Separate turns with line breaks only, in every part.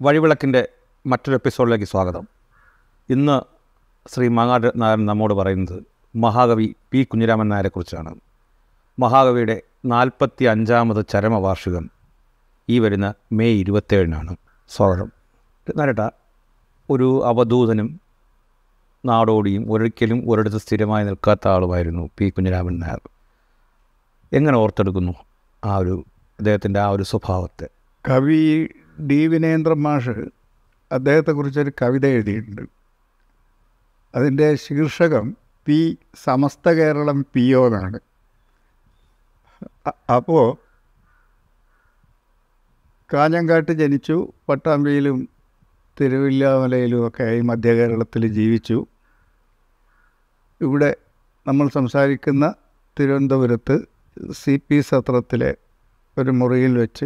വഴിവിളക്കിൻ്റെ മറ്റൊരു എപ്പിസോഡിലേക്ക് സ്വാഗതം ഇന്ന് ശ്രീ മാങ്ങാട് നായർ നമ്മോട് പറയുന്നത് മഹാകവി പി കുഞ്ഞിരാമൻ നായരെക്കുറിച്ചാണ് മഹാകവിയുടെ നാൽപ്പത്തി അഞ്ചാമത് ചരമവാർഷികം ഈ വരുന്ന മെയ് ഇരുപത്തേഴിനാണ് സ്വാഗതം നാരട്ട ഒരു അവധൂതനും നാടോടിയും ഒരിക്കലും ഒരിടത്ത് സ്ഥിരമായി നിൽക്കാത്ത ആളുമായിരുന്നു പി കുഞ്ഞിരാമൻ നായർ എങ്ങനെ ഓർത്തെടുക്കുന്നു ആ ഒരു അദ്ദേഹത്തിൻ്റെ ആ ഒരു സ്വഭാവത്തെ
കവി ഡി വിനേന്ദ്ര മാഷ് അദ്ദേഹത്തെക്കുറിച്ചൊരു കവിത എഴുതിയിട്ടുണ്ട് അതിൻ്റെ ശീർഷകം P Samastha Keralam P O എന്നാണ് അപ്പോൾ കാഞ്ഞങ്കാട്ട് ജനിച്ചു പട്ടാമ്പിയിലും തിരുവില്ലാമലയിലും ഒക്കെ ആയി മധ്യ കേരളത്തിൽ ജീവിച്ചു ഇവിടെ നമ്മൾ സംസാരിക്കുന്ന തിരുവനന്തപുരത്ത് സി പി സത്രത്തിലെ ഒരു മുറിയിൽ വെച്ച്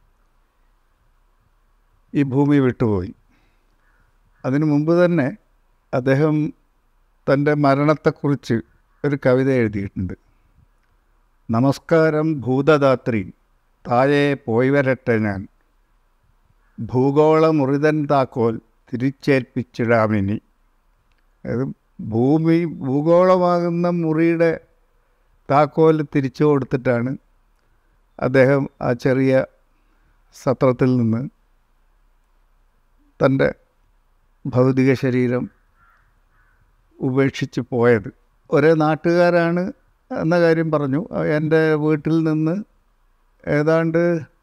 ഈ ഭൂമി വിട്ടുപോയി അതിനു മുമ്പ് തന്നെ അദ്ദേഹം തൻ്റെ മരണത്തെക്കുറിച്ച് ഒരു കവിത എഴുതിയിട്ടുണ്ട് നമസ്കാരം ഭൂതദാത്രി താഴെ പോയി വരട്ടെ ഞാൻ ഭൂഗോള മുറിതൻ താക്കോൽ തിരിച്ചേൽപ്പിച്ചിടാമിനി അത് ഭൂമി ഭൂഗോളമാകുന്ന മുറിയുടെ താക്കോൽ തിരിച്ചു കൊടുത്തിട്ടാണ് അദ്ദേഹം ആ ചെറിയ സത്രത്തിൽ നിന്ന് തൻ്റെ ഭൗതിക ശരീരം ഉപേക്ഷിച്ച് പോയത് ഒരേ നാട്ടുകാരാണ് എന്ന കാര്യം പറഞ്ഞു എൻ്റെ വീട്ടിൽ നിന്ന് ഏതാണ്ട്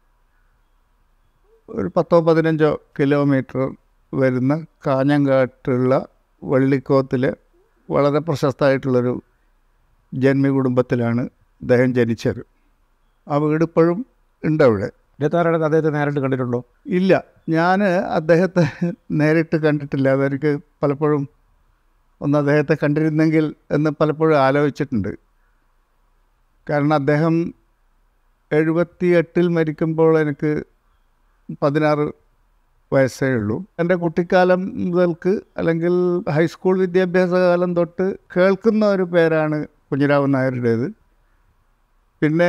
ഒരു പത്തോ പതിനഞ്ചോ കിലോമീറ്റർ വരുന്ന കാഞ്ഞങ്കാട്ടുള്ള വള്ളിക്കോത്തിലെ വളരെ പ്രശസ്തമായിട്ടുള്ളൊരു ജന്മി കുടുംബത്തിലാണ് അദ്ദേഹം ജനിച്ചത് ആ വീട് ഇപ്പോഴും ഉണ്ട് അവിടെ
ഇരുപത്താറാണ് അദ്ദേഹത്തെ നേരിട്ട് കണ്ടിട്ടുണ്ടോ
ഇല്ല ഞാൻ അദ്ദേഹത്തെ നേരിട്ട് കണ്ടിട്ടില്ല അതെനിക്ക് പലപ്പോഴും ഒന്ന് അദ്ദേഹത്തെ കണ്ടിരുന്നെങ്കിൽ എന്ന് പലപ്പോഴും ആലോചിച്ചിട്ടുണ്ട് കാരണം അദ്ദേഹം എഴുപത്തി എട്ടിൽ മരിക്കുമ്പോൾ എനിക്ക് പതിനാറ് വയസ്സേ ഉള്ളൂ എൻ്റെ കുട്ടിക്കാലം മുതൽക്ക് അല്ലെങ്കിൽ ഹൈസ്കൂൾ വിദ്യാഭ്യാസ കാലം തൊട്ട് കേൾക്കുന്ന ഒരു പേരാണ് കുഞ്ഞിരാമൻ നായരുടേത് പിന്നെ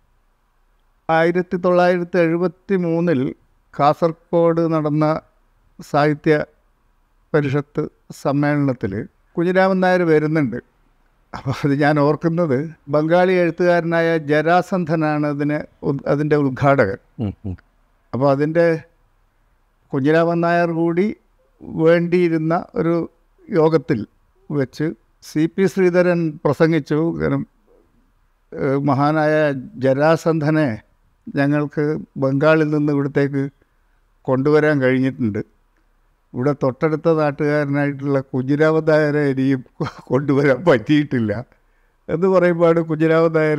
ആയിരത്തി തൊള്ളായിരത്തി എഴുപത്തി മൂന്നിൽ കാസർഗോഡ് നടന്ന സാഹിത്യ പരിഷത്ത് സമ്മേളനത്തിൽ കുഞ്ഞിരാമൻ നായർ വരുന്നുണ്ട് അപ്പോൾ അത് ഞാൻ ഓർക്കുന്നത് ബംഗാളി എഴുത്തുകാരനായ ജരാസന്ധനാണ് അതിനെ ഉദ്- അതിൻ്റെ ഉദ്ഘാടകൻ
ഉം, ഉം.
അപ്പോൾ അതിൻ്റെ കുഞ്ഞിരാമൻ നായർ കൂടി വേണ്ടിയിരുന്ന ഒരു യോഗത്തിൽ വെച്ച് സി പി ശ്രീധരൻ പ്രസംഗിച്ചു കാരണം ഏഹ് മഹാനായ ജരാസന്ധനെ ഞങ്ങൾക്ക് ബംഗാളിൽ നിന്ന് ഇവിടത്തേക്ക് കൊണ്ടുവരാൻ കഴിഞ്ഞിട്ടുണ്ട് ഇവിടെ തൊട്ടടുത്ത നാട്ടുകാരനായിട്ടുള്ള കുഞ്ഞിരാമൻ നായരെ ഇനിയും കൊണ്ടുവരാൻ പറ്റിയിട്ടില്ല എന്ന് പറയുമ്പോൾ കുഞ്ഞിരാമൻ നായർ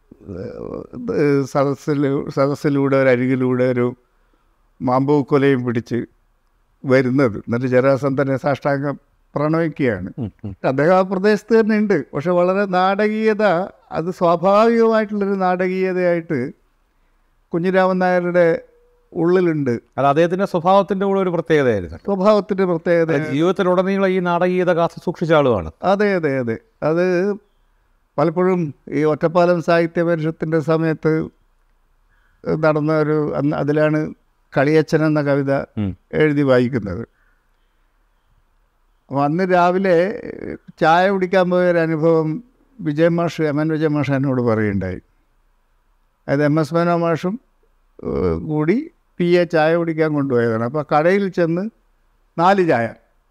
ഏഹ് സദസ്സിൽ സദസ്സിലൂടെ ഒരു അരികിലൂടെ ഒരു മാമ്പൂക്കൊലയും പിടിച്ച് വരുന്നത് എന്നിട്ട് ജരാസന്ധനെ സാഷ്ടാംഗം പ്രണയിക്കുകയാണ്
ഉം, ഉം.
അദ്ദേഹം ആ പ്രദേശത്ത് തന്നെ ഉണ്ട് പക്ഷെ വളരെ നാടകീയത അത് സ്വാഭാവികമായിട്ടുള്ളൊരു നാടകീയതയായിട്ട് കുഞ്ഞിരാമൻ നായരുടെ ഉള്ളിലുണ്ട്
അത് അദ്ദേഹത്തിൻ്റെ സ്വഭാവത്തിൻ്റെ കൂടെ ഒരു പ്രത്യേകതയായിരുന്നു
സ്വഭാവത്തിൻ്റെ പ്രത്യേകത
ജീവിതത്തിലുടനീളം ഈ നാടകീയത കാത്തു സൂക്ഷിച്ച ആളുമാണ്
അതെ അതെ അതെ അത് പലപ്പോഴും ഈ ഒറ്റപ്പാലം സാഹിത്യ പരിഷത്തിൻ്റെ സമയത്ത് നടന്ന ഒരു അന്ന് അതിലാണ് കളിയച്ചൻ എന്ന കവിത
ഉം.
എഴുതി വായിക്കുന്നത് അപ്പോൾ അന്ന് രാവിലെ ചായ കുടിക്കാൻ പോയ ഒരു അനുഭവം വിജയ മാഷ് എം എൻ വിജയ മാഷ് എന്നോട് പറയുണ്ടായി അതായത് എം എസ് മേനോ മാഷും ഏഹ്, കൂടി പി എ ചായ കുടിക്കാൻ കൊണ്ടുപോയതാണ് അപ്പോൾ കടയിൽ ചെന്ന് നാല് ചായ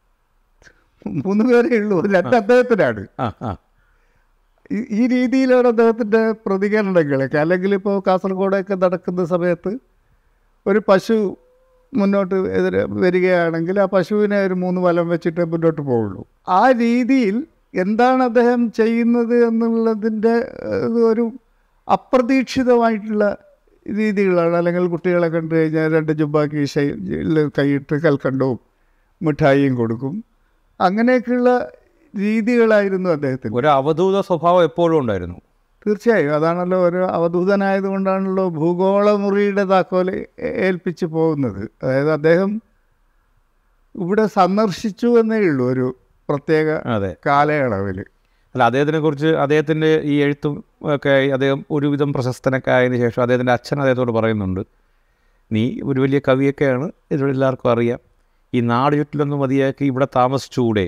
മൂന്ന് പേരേ ഉള്ളൂ രണ്ട് അദ്ദേഹത്തിനാണ്
ആ ആ
ഈ- ഈ രീതിയിലാണ് അദ്ദേഹത്തിൻ്റെ പ്രതികരണങ്ങളൊക്കെ അല്ലെങ്കിൽ ഇപ്പോൾ കാസർഗോഡൊക്കെ നടക്കുന്ന സമയത്ത് ഒരു പശു മുന്നോട്ട് എതിരെ വരികയാണെങ്കിൽ ആ പശുവിനെ ഒരു മൂന്ന് വലം വെച്ചിട്ട് മുന്നോട്ട് പോവുള്ളൂ ആ രീതിയിൽ എന്താണ് അദ്ദേഹം ചെയ്യുന്നത് എന്നുള്ളതിൻ്റെ ഏഹ്, ഒരു അപ്രതീക്ഷിതമായിട്ടുള്ള രീതികളാണ് അല്ലെങ്കിൽ കുട്ടികളെ കണ്ടു കഴിഞ്ഞാൽ രണ്ട് ജുബാക്കി ഷൈ കൈയിട്ട് കൽക്കണ്ടവും മിഠായിയും കൊടുക്കും അങ്ങനെയൊക്കെയുള്ള രീതികളായിരുന്നു അദ്ദേഹത്തിന്
ഒരു അവധൂത സ്വഭാവം എപ്പോഴും ഉണ്ടായിരുന്നു
തീർച്ചയായും അതാണല്ലോ ഒരു അവധൂതനായതുകൊണ്ടാണല്ലോ ഭൂഗോള മുറിയുടെ താക്കോൽ ഏ- ഏൽപ്പിച്ച് പോകുന്നത് അതായത് അദ്ദേഹം ഇവിടെ സന്ദർശിച്ചു എന്നേ ഉള്ളൂ ഒരു പ്രത്യേക
അതെ
കാലയളവിൽ
അല്ല അദ്ദേഹത്തിനെ കുറിച്ച് അദ്ദേഹത്തിൻ്റെ ഈ എഴുത്തും ഒക്കെ ആയി അദ്ദേഹം ഒരുവിധം പ്രശസ്തനൊക്കെ ആയതിനു ശേഷം അദ്ദേഹത്തിൻ്റെ അച്ഛൻ അദ്ദേഹത്തോട് പറയുന്നുണ്ട് നീ ഒരു വലിയ കവിയൊക്കെയാണ് ഇതിവിടെ എല്ലാവർക്കും അറിയാം ഈ നാട് ചുറ്റിലൊന്നും മതിയാക്കി ഇവിടെ താമസിച്ചുകൂടെ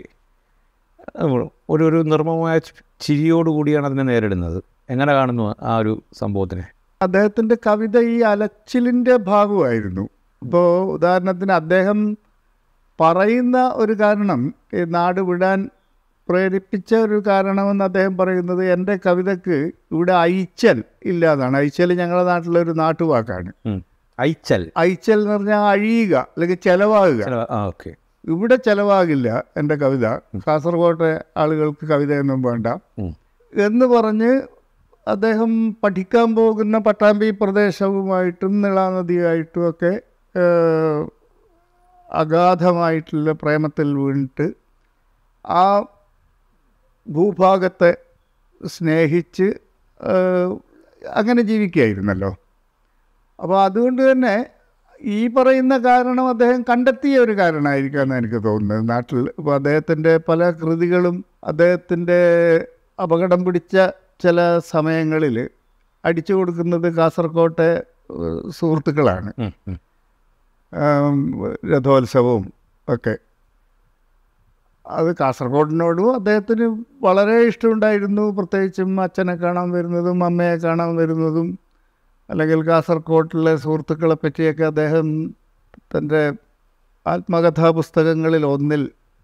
ഒരു ഒരു നിർമ്മമായ ചിരിയോടുകൂടിയാണ് അതിനെ നേരിടുന്നത് എങ്ങനെ കാണുന്നു ആ ഒരു സംഭവത്തിനെ
അദ്ദേഹത്തിൻ്റെ കവിത ഈ അലച്ചിലിൻ്റെ ഭാഗമായിരുന്നു ഇപ്പോൾ ഉദാഹരണത്തിന് അദ്ദേഹം പറയുന്ന ഒരു കാരണം ഈ നാട് വിടാൻ പ്രേരിപ്പിച്ച ഒരു കാരണമെന്ന് അദ്ദേഹം പറയുന്നത് എൻ്റെ കവിതയ്ക്ക് ഇവിടെ അയിച്ചൽ ഇല്ലാതാണ് അയിച്ചൽ ഞങ്ങളുടെ നാട്ടിലെ ഒരു നാട്ടുവാക്കാണ്
ഉം. അയച്ചൽ
അയിച്ചൽ എന്ന് പറഞ്ഞാൽ അഴിയുക അല്ലെങ്കിൽ ചെലവാകുക
ചില- ആ ഓക്കെ
ഇവിടെ ചെലവാകില്ല എൻ്റെ കവിത കാസർഗോട്ടെ ആളുകൾക്ക് കവിതയൊന്നും വേണ്ട
ഉം.
എന്ന് പറഞ്ഞ് അദ്ദേഹം പഠിക്കാൻ പോകുന്ന പട്ടാമ്പി പ്രദേശവുമായിട്ടും നിളാനദിയായിട്ടും ഒക്കെ ഏഹ്, അഗാധമായിട്ടുള്ള പ്രേമത്തിൽ വീണിട്ട് ആ ഭൂഭാഗത്തെ സ്നേഹിച്ച് ഏഹ്, അങ്ങനെ ജീവിക്കുകയായിരുന്നല്ലോ അപ്പോൾ അതുകൊണ്ട് തന്നെ ഈ പറയുന്ന കാരണം അദ്ദേഹം കണ്ടെത്തിയ ഒരു കാരണമായിരിക്കാമെന്ന് എനിക്ക് തോന്നുന്നത് നാട്ടിൽ ഇപ്പോൾ അദ്ദേഹത്തിൻ്റെ പല കൃതികളും അദ്ദേഹത്തിൻ്റെ അപകടം പിടിച്ച ചില സമയങ്ങളിൽ അടിച്ചു കൊടുക്കുന്നത് കാസർകോട്ടെ ഏഹ്, സുഹൃത്തുക്കളാണ്
ഉം, ഉം.
ആം, രഥോത്സവവും ഒക്കെ അത് കാസർഗോഡിനോടും അദ്ദേഹത്തിന് വളരെ ഇഷ്ടമുണ്ടായിരുന്നു പ്രത്യേകിച്ചും അച്ഛനെ കാണാൻ വരുന്നതും അമ്മയെ കാണാൻ വരുന്നതും അല്ലെങ്കിൽ കാസർഗോട്ടിലെ സുഹൃത്തുക്കളെ പറ്റിയൊക്കെ അദ്ദേഹം തൻ്റെ ആത്മകഥാ പുസ്തകങ്ങളിൽ ഒന്നിൽ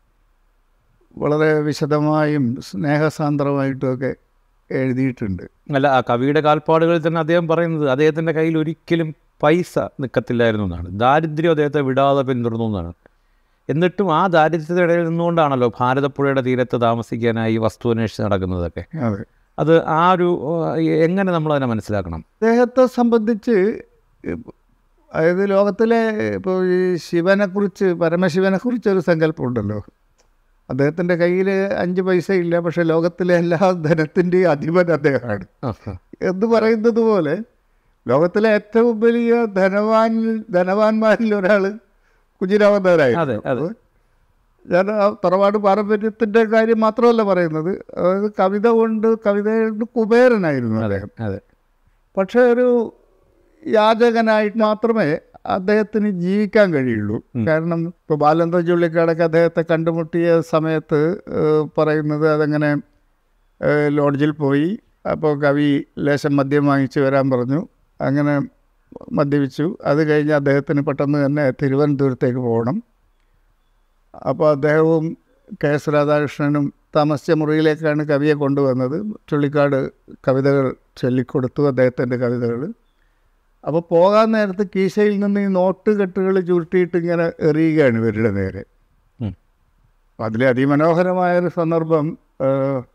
വളരെ വിശദമായും സ്നേഹസാന്ദ്രമായിട്ടുമൊക്കെ എഴുതിയിട്ടുണ്ട്
അല്ല ആ കവിയുടെ കാൽപ്പാടുകളിൽ തന്നെ അദ്ദേഹം പറയുന്നത് അദ്ദേഹത്തിൻ്റെ കയ്യിൽ ഒരിക്കലും പൈസ നിൽക്കത്തില്ലായിരുന്നു എന്നാണ് ദാരിദ്ര്യം അദ്ദേഹത്തെ വിടാതെ പിന്തുടർന്നു എന്നാണ് എന്നിട്ടും ആ ദാരിദ്ര്യത്തിൻ്റെ ഇടയിൽ നിന്നുകൊണ്ടാണല്ലോ ഭാരതപ്പുഴയുടെ തീരത്ത് താമസിക്കാനായി വസ്തു അന്വേഷിച്ച് നടക്കുന്നതൊക്കെ
അതെ
അത് ആ ഒരു ഏഹ്, എങ്ങനെ നമ്മൾ അതിനെ മനസ്സിലാക്കണം
അദ്ദേഹത്തെ സംബന്ധിച്ച് ഇപ്പ- അതായത് ലോകത്തിലെ ഇപ്പോൾ ഈ ശിവനെക്കുറിച്ച് പരമശിവനെക്കുറിച്ച് ഒരു സങ്കല്പമുണ്ടല്ലോ അദ്ദേഹത്തിൻ്റെ കയ്യിൽ അഞ്ച് പൈസ ഇല്ല പക്ഷേ ലോകത്തിലെ എല്ലാ ധനത്തിൻ്റെയും അധിപൻ അദ്ദേഹമാണ് എന്ന് പറയുന്നത് പോലെ ലോകത്തിലെ ഏറ്റവും വലിയ ധനവാൻ ധനവാന്മാരിൽ ഒരാൾ കുഞ്ഞിരാമനാരായിരുന്നു
അതെ അതെ
ഞാൻ ആ തറവാട് പാരമ്പര്യത്തിൻ്റെ കാര്യം മാത്രമല്ല പറയുന്നത് അതായത് കവിത കൊണ്ട് കവിത കൊണ്ട് കുബേരനായിരുന്നു
അതെ
അദ്ദേഹം
അതെ
പക്ഷേ ഒരു യാചകനായിട്ട് മാത്രമേ അദ്ദേഹത്തിന് ജീവിക്കാൻ കഴിയുള്ളൂ കാരണം ഇപ്പോൾ ബാലന്ത ചുള്ളിക്കാടൊക്കെ അദ്ദേഹത്തെ കണ്ടുമുട്ടിയ സമയത്ത് ഏഹ്, പറയുന്നത് അതങ്ങനെ ഏഹ്, ലോഡ്ജിൽ പോയി അപ്പോൾ കവി ലേശം മദ്യം വാങ്ങിച്ച് വരാൻ പറഞ്ഞു അങ്ങനെ മദ്യപിച്ചു അത് കഴിഞ്ഞ് അദ്ദേഹത്തിന് പെട്ടെന്ന് തന്നെ തിരുവനന്തപുരത്തേക്ക് പോകണം അപ്പോൾ അദ്ദേഹവും കെ എസ് രാധാകൃഷ്ണനും താമസിച്ച മുറിയിലേക്കാണ് കവിയെ കൊണ്ടുവന്നത് ചുള്ളിക്കാട് കവിതകൾ ചൊല്ലിക്കൊടുത്തു അദ്ദേഹത്തിൻ്റെ കവിതകൾ അപ്പോൾ പോകാൻ നേരത്ത് കീശയിൽ നിന്ന് ഈ നോട്ട് കെട്ടുകൾ ചുരുട്ടിയിട്ട് ഇങ്ങനെ എറിയുകയാണ് ഇവരുടെ നേരെ
ഉം.
അതിലെ അതിമനോഹരമായൊരു സന്ദർഭം ആ,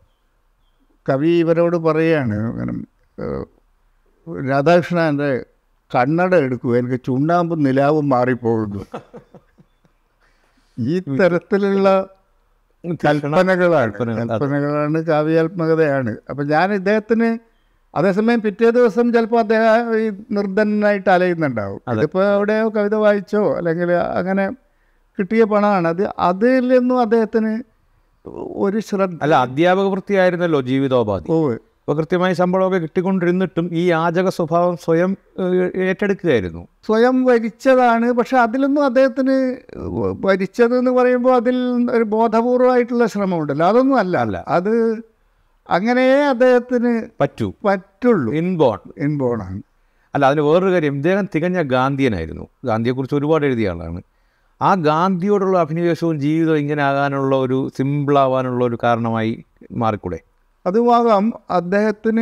കവി ഇവരോട് പറയുകയാണ് ഇങ്ങനെ ആ, രാധാകൃഷ്ണൻ്റെ കണ്ണട എടുക്കൂ എനിക്ക് ചുണ്ണാമ്പും നിലാവും മാറിപ്പോകുന്നു ഈ തരത്തിലുള്ള കൽപ്പനകളാണ്
കൽപ്പനകൾ, അതെ.
കൽപ്പനകളാണ് കാവ്യാത്മകതയാണ് അപ്പം ഞാൻ ഇദ്ദേഹത്തിന് അതേസമയം പിറ്റേ ദിവസം ചിലപ്പോൾ അദ്ദേഹം ഈ നിർദ്ധനായിട്ട് അലയുന്നുണ്ടാവും
അതെ.
ഇതിപ്പോൾ എവിടെയോ കവിത വായിച്ചോ അല്ലെങ്കിൽ അങ്ങനെ കിട്ടിയ പണമാണ് അത് അതിൽ നിന്നും അദ്ദേഹത്തിന് ഒരു ശ്രദ്ധ
അല്ല അധ്യാപക വൃത്തിയായിരുന്നല്ലോ ജീവിതോപാധി
പോവ്
അപ്പോൾ കൃത്യമായി ശമ്പളമൊക്കെ കിട്ടിക്കൊണ്ടിരുന്നിട്ടും ഈ യാചക സ്വഭാവം സ്വയം ഏഹ്, ഏറ്റെടുക്കുകയായിരുന്നു
സ്വയം വരിച്ചതാണ് പക്ഷെ അതിലൊന്നും അദ്ദേഹത്തിന് വരിച്ചത് എന്ന് പറയുമ്പോൾ അതിൽ ഒരു ബോധപൂർവമായിട്ടുള്ള ശ്രമമുണ്ടല്ലോ അതൊന്നും അല്ല
അല്ല.
അത് അങ്ങനെയേ അദ്ദേഹത്തിന്
പറ്റൂ
പറ്റുള്ളൂ
ഇൻബോൺ
ഇൻബോണാണ്
അല്ല അതിന് വേറൊരു കാര്യം ഇദ്ദേഹം തികഞ്ഞ ഗാന്ധിയനായിരുന്നു ഗാന്ധിയെക്കുറിച്ച് ഒരുപാട് എഴുതിയ ആളാണ് ആ ഗാന്ധിയോടുള്ള അഭിനിവേശവും ജീവിതം ഇങ്ങനെ ആകാനുള്ള ഒരു സിമ്പിളാവാനുള്ള ഒരു കാരണമായി മാറിക്കൂടെ
അതുമാകാം അദ്ദേഹത്തിന്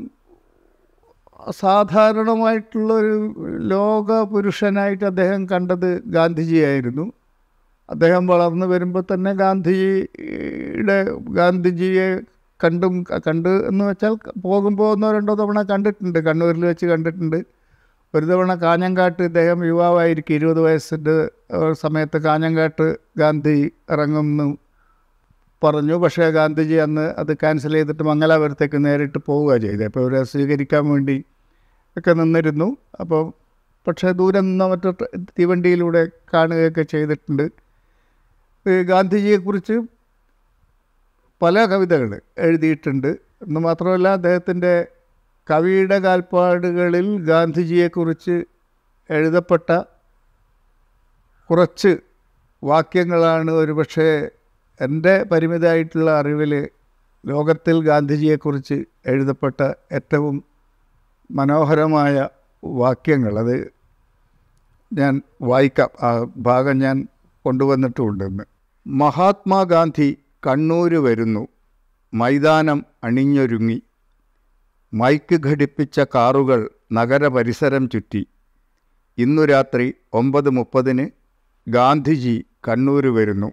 സാധാരണമായിട്ടുള്ളൊരു ലോക പുരുഷനായിട്ട് അദ്ദേഹം കണ്ടത് ഗാന്ധിജിയായിരുന്നു അദ്ദേഹം വളർന്നു വരുമ്പോൾ തന്നെ ഗാന്ധിജിയുടെ ഗാന്ധിജിയെ കണ്ടും കണ്ട് എന്ന് വെച്ചാൽ പോകുമ്പോൾ ഒന്നോ രണ്ടോ തവണ കണ്ടിട്ടുണ്ട് കണ്ണൂരിൽ വെച്ച് കണ്ടിട്ടുണ്ട് ഒരു തവണ കാഞ്ഞങ്കാട്ട് ഇദ്ദേഹം യുവാവായിരിക്കും ഇരുപത് വയസ്സിൻ്റെ ഏഹ്, സമയത്ത് കാഞ്ഞങ്കാട്ട് ഗാന്ധി ഇറങ്ങുന്നു പറഞ്ഞു പക്ഷേ ഗാന്ധിജി അന്ന് അത് ക്യാൻസൽ ചെയ്തിട്ട് മംഗലാപുരത്തേക്ക് നേരിട്ട് പോവുക ചെയ്തത് അപ്പോൾ ഇവരെ സ്വീകരിക്കാൻ വേണ്ടി ഒക്കെ നിന്നിരുന്നു അപ്പോൾ പക്ഷേ ദൂരെ നിന്ന മറ്റു ത- തീവണ്ടിയിലൂടെ കാണുകയൊക്കെ ചെയ്തിട്ടുണ്ട് ഈ ഗാന്ധിജിയെക്കുറിച്ച് പല കവിതകൾ എഴുതിയിട്ടുണ്ട് എന്ന് മാത്രമല്ല അദ്ദേഹത്തിൻ്റെ കവിയുടെ കാൽപ്പാടുകളിൽ ഗാന്ധിജിയെക്കുറിച്ച് എഴുതപ്പെട്ട കുറച്ച് വാക്യങ്ങളാണ് ഒരുപക്ഷെ എൻ്റെ പരിമിതമായിട്ടുള്ള അറിവിൽ ലോകത്തിൽ ഗാന്ധിജിയെക്കുറിച്ച് എഴുതപ്പെട്ട ഏറ്റവും മനോഹരമായ വാക്യങ്ങൾ അത് ഞാൻ വായിക്കാം ആ ഭാഗം ഞാൻ കൊണ്ടുവന്നിട്ടുണ്ടെന്ന് മഹാത്മാഗാന്ധി കണ്ണൂര് വരുന്നു മൈതാനം അണിഞ്ഞൊരുങ്ങി മൈക്ക് ഘടിപ്പിച്ച കാറുകൾ നഗരപരിസരം ചുറ്റി ഇന്നു രാത്രി ഒമ്പത് മുപ്പതിന് ഗാന്ധിജി കണ്ണൂര് വരുന്നു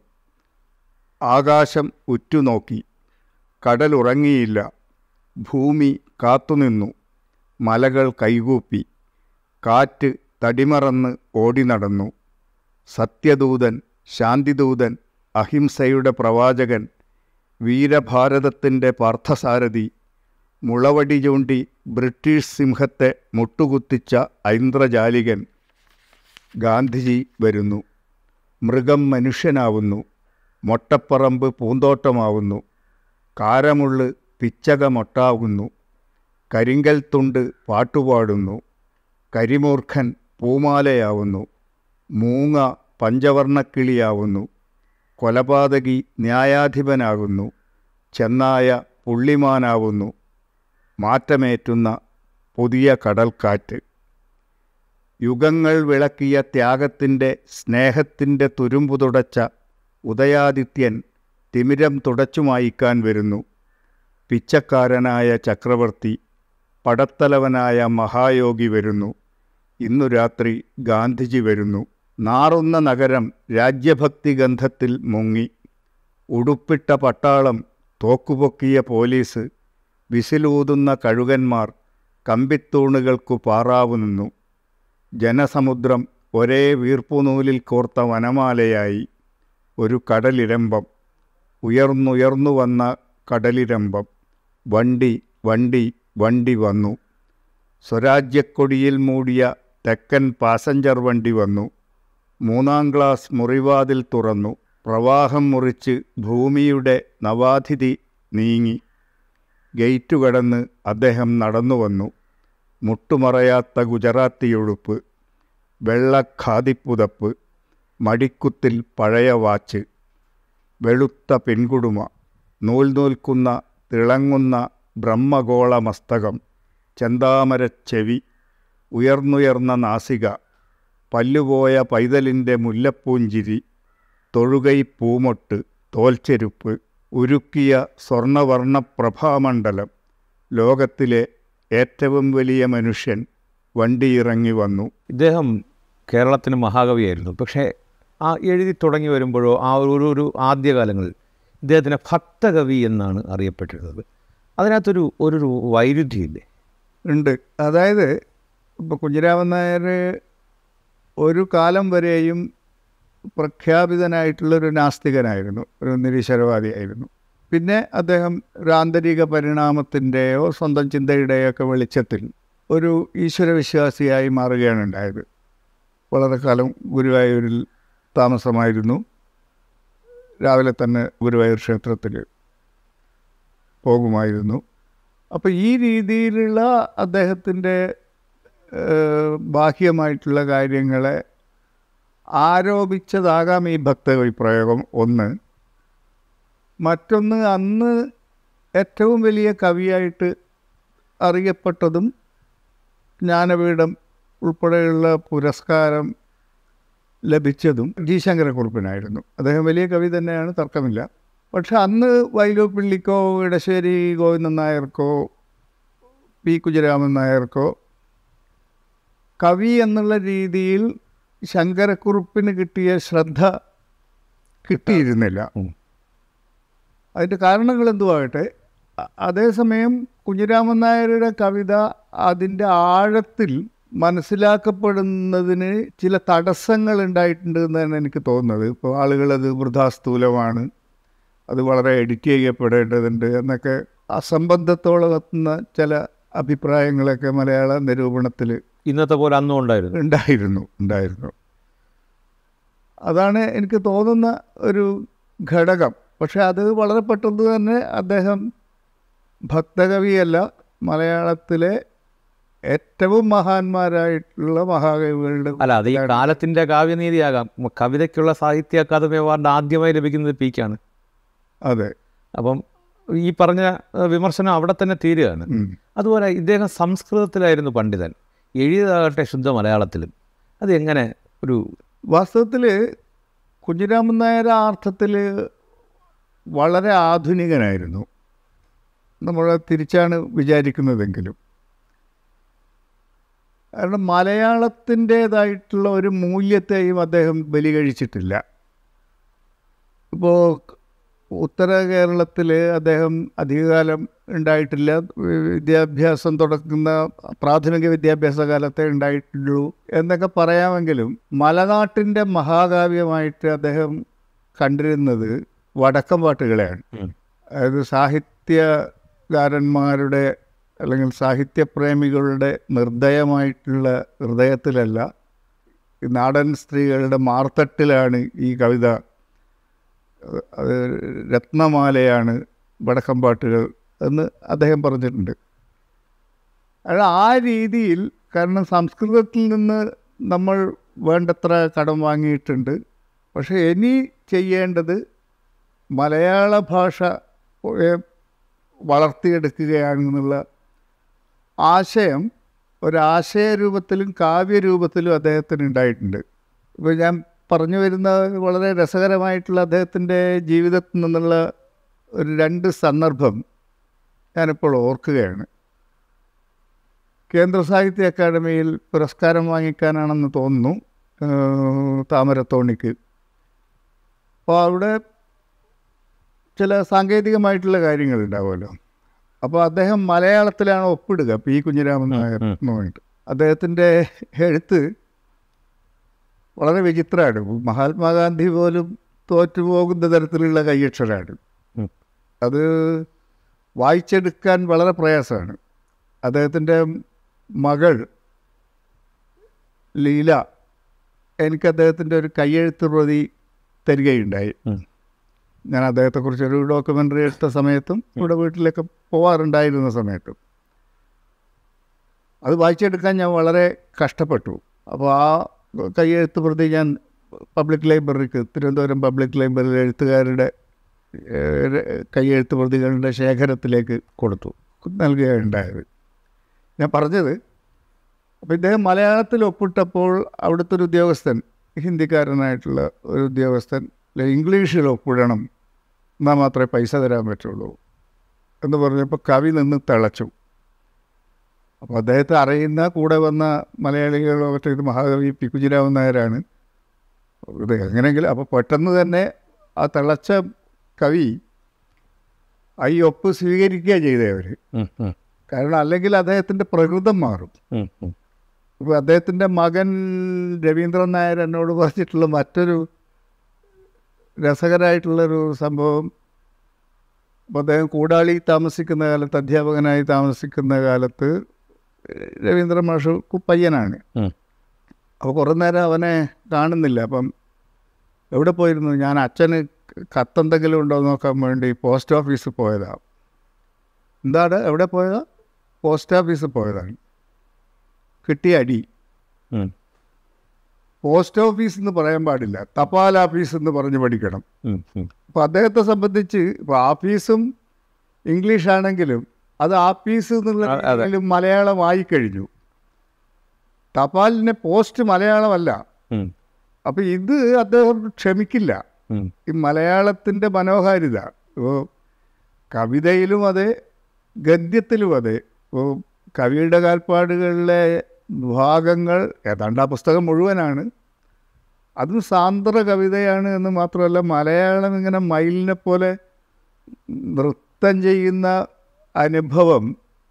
ആകാശം ഉറ്റുനോക്കി കടലുറങ്ങിയില്ല ഭൂമി കാത്തുനിന്നു മലകൾ കൈകൂപ്പി കാറ്റ് തടിമറന്ന് ഓടി നടന്നു സത്യദൂതൻ ശാന്തിദൂതൻ അഹിംസയുടെ പ്രവാചകൻ വീരഭാരതത്തിൻ്റെ പാർത്ഥസാരഥി മുളവടി ചൂണ്ടി ബ്രിട്ടീഷ് സിംഹത്തെ മുട്ടുകുത്തിച്ച ഐന്ദ്രജാലികൻ ഗാന്ധിജി വരുന്നു മൃഗം മനുഷ്യനാവുന്നു മൊട്ടപ്പറമ്പ് പൂന്തോട്ടമാവുന്നു കാരമുള്ള് പിച്ചക മൊട്ടാകുന്നു കരിങ്കൽ തുണ്ട് പാട്ടുപാടുന്നു കരിമൂർഖൻ പൂമാലയാവുന്നു മൂങ്ങ പഞ്ചവർണക്കിളിയാവുന്നു കൊലപാതകി ന്യായാധിപനാകുന്നു ചെന്നായ പുള്ളിമാനാവുന്നു മാറ്റമേറ്റുന്ന പുതിയ കടൽക്കാറ്റ് യുഗങ്ങൾ വിളക്കിയ ത്യാഗത്തിൻ്റെ സ്നേഹത്തിൻ്റെ തുരുമ്പു തുടച്ച ഉദയാദിത്യൻ തിമിരം തുടച്ചു മായിക്കാൻ വരുന്നു പിച്ചക്കാരനായ ചക്രവർത്തി പടത്തലവനായ മഹായോഗി വരുന്നു ഇന്നു രാത്രി ഗാന്ധിജി വരുന്നു നാറുന്ന നഗരം രാജ്യഭക്തി ഗന്ധത്തിൽ മുങ്ങി ഉടുപ്പിട്ട പട്ടാളം തോക്കുപൊക്കിയ പോലീസ് വിസിലൂതുന്ന കഴുകന്മാർ കമ്പിത്തൂണുകൾക്കു പാറാവു നിന്നു ജനസമുദ്രം ഒരേ വീർപ്പുനൂലിൽ കോർത്ത വനമാലയായി ഒരു കടലിരമ്പം ഉയർന്നുയർന്നു വന്ന കടലിരമ്പം വണ്ടി വണ്ടി വണ്ടി വന്നു സ്വരാജ്യക്കൊടിയിൽ മൂടിയ തെക്കൻ പാസഞ്ചർ വണ്ടി വന്നു മൂന്നാം ക്ലാസ് മുറിവാതിൽ തുറന്നു പ്രവാഹം മുറിച്ച് ഭൂമിയുടെ നവാതിഥി നീങ്ങി ഗേറ്റു കടന്ന് അദ്ദേഹം നടന്നു വന്നു മുട്ടുമറയാത്ത ഗുജറാത്തിയൊഴുപ്പ് വെള്ള ഖാദിപ്പുതപ്പ് മടിക്കുത്തിൽ പഴയ വാച്ച് വെളുത്ത പെൺകുടുമ നൂൽ നൂൽക്കുന്ന തിളങ്ങുന്ന ബ്രഹ്മഗോള മസ്തകം ചെന്താമരച്ചെവി ഉയർന്നുയർന്ന നാസിക പല്ലുപോയ പൈതലിൻ്റെ മുല്ലപ്പൂഞ്ചിരി തൊഴുകൈ പൂമൊട്ട് തോൽച്ചെരുപ്പ് ഉരുക്കിയ സ്വർണവർണ്ണ പ്രഭാമണ്ഡലം ലോകത്തിലെ ഏറ്റവും വലിയ മനുഷ്യൻ വണ്ടിയിറങ്ങി വന്നു
ഇദ്ദേഹം കേരളത്തിന് മഹാകവിയായിരുന്നു പക്ഷേ ആ എഴുതി തുടങ്ങി വരുമ്പോഴോ ആ ഒരു ഒരു- ഒരു ആദ്യകാലങ്ങളിൽ ഇദ്ദേഹത്തിനെ ഭക്തകവി എന്നാണ് അറിയപ്പെട്ടിരുന്നത് അതിനകത്തൊരു ഒരു ഒരു വൈരുദ്ധ്യമില്ലേ
ഉണ്ട് അതായത് ഇപ്പോൾ കുഞ്ഞിരാമൻ നായർ ഒരു കാലം വരെയും പ്രഖ്യാപിതനായിട്ടുള്ളൊരു നാസ്തികനായിരുന്നു ഒരു നിരീശ്വരവാദിയായിരുന്നു പിന്നെ അദ്ദേഹം ഒരു ആന്തരിക പരിണാമത്തിൻ്റെയോ സ്വന്തം ചിന്തയുടെയോ ഒക്കെ വെളിച്ചത്തിൽ ഒരു ഈശ്വരവിശ്വാസിയായി മാറുകയാണ് ഉണ്ടായത് വളരെ കാലം ഗുരുവായൂരിൽ താമസമായിരുന്നു രാവിലെ തന്നെ ഗുരുവായൂർ ക്ഷേത്രത്തിൽ പോകുമായിരുന്നു അപ്പോൾ ഈ രീതിയിലുള്ള അദ്ദേഹത്തിൻ്റെ ഏഹ്, ബാഹ്യമായിട്ടുള്ള കാര്യങ്ങളെ ആരോപിച്ചതാകാം ഈ ഭക്തകവി പ്രയോഗം ഒന്ന് മറ്റൊന്ന് അന്ന് ഏറ്റവും വലിയ കവിയായിട്ട് അറിയപ്പെട്ടതും ജ്ഞാനപീഠം ഉൾപ്പെടെയുള്ള പുരസ്കാരം ലഭിച്ചതും ജി ശങ്കരക്കുറുപ്പിനായിരുന്നു അദ്ദേഹം വലിയ കവി തന്നെയാണ് തർക്കമില്ല പക്ഷെ അന്ന് വൈലോപ്പിള്ളിക്കോ ഇടശ്ശേരി ഗോവിന്ദൻ നായർക്കോ പി കുഞ്ഞിരാമൻ നായർക്കോ കവി എന്നുള്ള രീതിയിൽ ശങ്കരക്കുറുപ്പിന് കിട്ടിയ ശ്രദ്ധ കിട്ടിയിരുന്നില്ല
ഉം.
അതിൻ്റെ കാരണങ്ങൾ എന്തുവാകട്ടെ അ- അതേസമയം കുഞ്ഞിരാമൻ നായരുടെ കവിത അതിൻ്റെ ആഴത്തിൽ മനസ്സിലാക്കപ്പെടുന്നതിന് ചില തടസ്സങ്ങൾ ഉണ്ടായിട്ടുണ്ട് എന്നാണ് എനിക്ക് തോന്നുന്നത് ഇപ്പോൾ ആളുകളത് വൃഥാസ്ഥൂലമാണ് അത് വളരെ എഡിറ്റ് ചെയ്യപ്പെടേണ്ടതുണ്ട് എന്നൊക്കെ അസംബന്ധത്തോളം എത്തുന്ന ചില അഭിപ്രായങ്ങളൊക്കെ മലയാള നിരൂപണത്തിൽ
ഇന്നത്തെ പോലെ അന്നും ഉണ്ടായിരുന്നു
ഉണ്ടായിരുന്നു ഉണ്ടായിരുന്നു അതാണ് എനിക്ക് തോന്നുന്ന ഒരു ഘടകം പക്ഷെ അത് വളരെ പെട്ടെന്ന് തന്നെ അദ്ദേഹം ഭക്തകവിയല്ല മലയാളത്തിലെ ഏറ്റവും മഹാന്മാരായിട്ടുള്ള മഹാകവികളുടെ
അല്ല അത് ഈ കാലത്തിന്റെ കാവ്യനീതിയാകാം മ- കവിതയ്ക്കുള്ള സാഹിത്യ അക്കാദമി അവാർഡ് ആദ്യമായി ലഭിക്കുന്നത് പീക്കാണ്
അതെ
അപ്പം ഈ പറഞ്ഞ ഏഹ്, വിമർശനം അവിടെ തന്നെ തീരുകയാണ്
ഉം.
അതുപോലെ ഇദ്ദേഹം സംസ്കൃതത്തിലായിരുന്നു പണ്ഡിതൻ എഴുതിയതാകട്ടെ ശുദ്ധ മലയാളത്തിലും അത് എങ്ങനെ ഒരു
വാസ്തവത്തിൽ കുഞ്ഞിരാമൻ നായർ ആ അർത്ഥത്തിൽ വളരെ ആധുനികനായിരുന്നു നമ്മൾ തിരിച്ചാണ് വിചാരിക്കുന്നതെങ്കിലും കാരണം മലയാളത്തിൻ്റേതായിട്ടുള്ള ഒരു മൂല്യത്തെയും അദ്ദേഹം ബലി കഴിച്ചിട്ടില്ല ഇപ്പോൾ ഉത്തര കേരളത്തിൽ അദ്ദേഹം അധികകാലം ഉണ്ടായിട്ടില്ല വിദ്യാഭ്യാസം തുടങ്ങുന്ന പ്രാഥമിക വിദ്യാഭ്യാസ കാലത്തെ ഉണ്ടായിട്ടുള്ളൂ എന്നൊക്കെ പറയാമെങ്കിലും മലനാട്ടിൻ്റെ മഹാകാവ്യമായിട്ട് അദ്ദേഹം കണ്ടിരുന്നത് വടക്കം പാട്ടുകളെയാണ്
ഉം.
അതായത് സാഹിത്യകാരന്മാരുടെ അല്ലെങ്കിൽ സാഹിത്യപ്രേമികളുടെ നിർദ്ദയമായിട്ടുള്ള ഹൃദയത്തിലല്ല ഈ നാടൻ സ്ത്രീകളുടെ മാർത്തട്ടിലാണ് ഈ കവിത അഹ് അത് രത്നമാലയാണ് വടക്കം പാട്ടുകൾ എന്ന് അദ്ദേഹം പറഞ്ഞിട്ടുണ്ട് അത് ആ രീതിയിൽ കാരണം സംസ്കൃതത്തിൽ നിന്ന് നമ്മൾ വേണ്ടത്ര കടം വാങ്ങിയിട്ടുണ്ട് പക്ഷേ ഇനി ചെയ്യേണ്ടത് മലയാള ഭാഷ ഏ, വളർത്തിയെടുക്കുകയാണെന്നുള്ള ആശയം ഒരാശയരൂപത്തിലും കാവ്യരൂപത്തിലും അദ്ദേഹത്തിന് ഉണ്ടായിട്ടുണ്ട് ഇപ്പോൾ ഞാൻ പറഞ്ഞു വരുന്ന വളരെ രസകരമായിട്ടുള്ള അദ്ദേഹത്തിൻ്റെ ജീവിതത്തിൽ നിന്നുള്ള ഒരു രണ്ട് സന്ദർഭം ഞാനിപ്പോൾ ഓർക്കുകയാണ് കേന്ദ്ര സാഹിത്യ അക്കാദമിയിൽ പുരസ്കാരം വാങ്ങിക്കാനാണെന്ന് തോന്നുന്നു ഏഹ്, താമരത്തോണിക്ക് അപ്പോൾ അവിടെ ചില സാങ്കേതികമായിട്ടുള്ള കാര്യങ്ങൾ ഉണ്ടാവുമല്ലോ അപ്പോൾ അദ്ദേഹം മലയാളത്തിലാണ് ഒപ്പിടുക പി കുഞ്ഞിരാമൻ നായർ
ഉം.
എന്നുമായിട്ട് അദ്ദേഹത്തിൻ്റെ എഴുത്ത് വളരെ വിചിത്രമാണ് മഹാത്മാഗാന്ധി പോലും തോറ്റുപോകുന്ന തരത്തിലുള്ള കയ്യക്ഷരമാണ്
ഉം.
അത് വായിച്ചെടുക്കാൻ വളരെ പ്രയാസമാണ് അദ്ദേഹത്തിൻ്റെ മകൾ ലീല എനിക്ക് അദ്ദേഹത്തിൻ്റെ ഒരു കയ്യെഴുത്ത് പ്രതി തരികയുണ്ടായി
ഉം.
ഞാൻ അദ്ദേഹത്തെക്കുറിച്ച് ഒരു ഡോക്യുമെൻ്ററി എടുത്ത സമയത്തും ഇവിടെ വീട്ടിലൊക്കെ പോവാറുണ്ടായിരുന്ന സമയത്തും അത് വായിച്ചെടുക്കാൻ ഞാൻ വളരെ കഷ്ടപ്പെട്ടു അപ്പോൾ ആ കയ്യെഴുത്ത് പ്രതി ഞാൻ പബ്ലിക് ലൈബ്രറിക്ക് തിരുവനന്തപുരം പബ്ലിക് ലൈബ്രറി എഴുത്തുകാരുടെ ഏഹ്, കയ്യെഴുത്ത് പ്രതികളുടെ ശേഖരത്തിലേക്ക് കൊടുത്തു നൽകുകയുണ്ടായത് ഞാൻ പറഞ്ഞത് അപ്പോൾ ഇദ്ദേഹം മലയാളത്തിൽ ഒപ്പിട്ടപ്പോൾ അവിടുത്തെ ഒരു ഉദ്യോഗസ്ഥൻ ഹിന്ദിക്കാരനായിട്ടുള്ള ഒരു ഉദ്യോഗസ്ഥൻ "ഇല്ല, ഇംഗ്ലീഷിൽ ഒപ്പിടണം എന്നാൽ മാത്രമേ പൈസ തരാൻ പറ്റുള്ളൂ എന്ന് പറഞ്ഞപ്പോൾ കവി നിന്ന് തിളച്ചു അപ്പോൾ അദ്ദേഹത്തെ അറിയുന്ന കൂടെ വന്ന മലയാളികളോ മറ്റേ ഇത് മഹാകവി പി കുഞ്ഞിരാമൻ നായരാണ് ഇത് എങ്ങനെയെങ്കിലും അപ്പോൾ പെട്ടെന്ന് തന്നെ ആ തിളച്ച കവി ആ ഈ ഒപ്പ് സ്വീകരിക്കുക ചെയ്തേ അവർ
ഉം, ഉം,
കാരണം അല്ലെങ്കിൽ അദ്ദേഹത്തിൻ്റെ പ്രകൃതം മാറും
ഉം, ഉം.
ഇപ്പോൾ അദ്ദേഹത്തിൻ്റെ മകൻ രവീന്ദ്രൻ നായർ എന്നോട് പറഞ്ഞിട്ടുള്ള മറ്റൊരു രസകരമായിട്ടുള്ളൊരു സംഭവം അപ്പോൾ അദ്ദേഹം കൂടാളി താമസിക്കുന്ന കാലത്ത് അധ്യാപകനായി താമസിക്കുന്ന കാലത്ത് രവീന്ദ്രൻ മാഷ് കുപ്പയ്യനാണ്
ഉം.
അപ്പോൾ കുറേ നേരം അവനെ കാണുന്നില്ല അപ്പം എവിടെ പോയിരുന്നു ഞാൻ അച്ഛന് കത്തെന്തെങ്കിലും ഉണ്ടോ എന്ന് നോക്കാൻ വേണ്ടി പോസ്റ്റ് ഓഫീസിൽ പോയതാണ് എന്താണ് എവിടെ പോയതാ പോസ്റ്റ് ഓഫീസിൽ പോയതാണ് കിട്ടിയ അടി
ഉം,
പോസ്റ്റ് ഓഫീസ് എന്ന് പറയാൻ പാടില്ല തപാൽ ഓഫീസ് എന്ന് പറഞ്ഞ് പഠിക്കണം
ഉം, ഉം.
അപ്പോൾ അദ്ദേഹത്തെ സംബന്ധിച്ച് ഇപ്പോൾ ആഫീസും ഇംഗ്ലീഷ് ആണെങ്കിലും അത് ആഫീസ് എന്നുള്ള
അ- അതെ.
രീതിയിൽ മലയാളമായി കഴിഞ്ഞു തപാലിൻ്റെ പോസ്റ്റ് മലയാളമല്ല
ഉം,
അപ്പോൾ ഇത് അദ്ദേഹം ക്ഷമിക്കില്ല
ഉം.
ഈ മലയാളത്തിൻ്റെ മനോഹാരിത ഇപ്പോൾ കവിതയിലും അതെ ഗദ്യത്തിലും അതെ ഇപ്പോൾ കവിയുടെ കാൽപ്പാടുകളിലെ ഭാഗങ്ങൾ ഏതാണ്ട് ആ പുസ്തകം മുഴുവനാണ് അതും സാന്ദ്ര കവിതയാണ് എന്ന് മാത്രമല്ല മലയാളം ഇങ്ങനെ മയിലിനെ പോലെ നൃത്തം ചെയ്യുന്ന അനുഭവം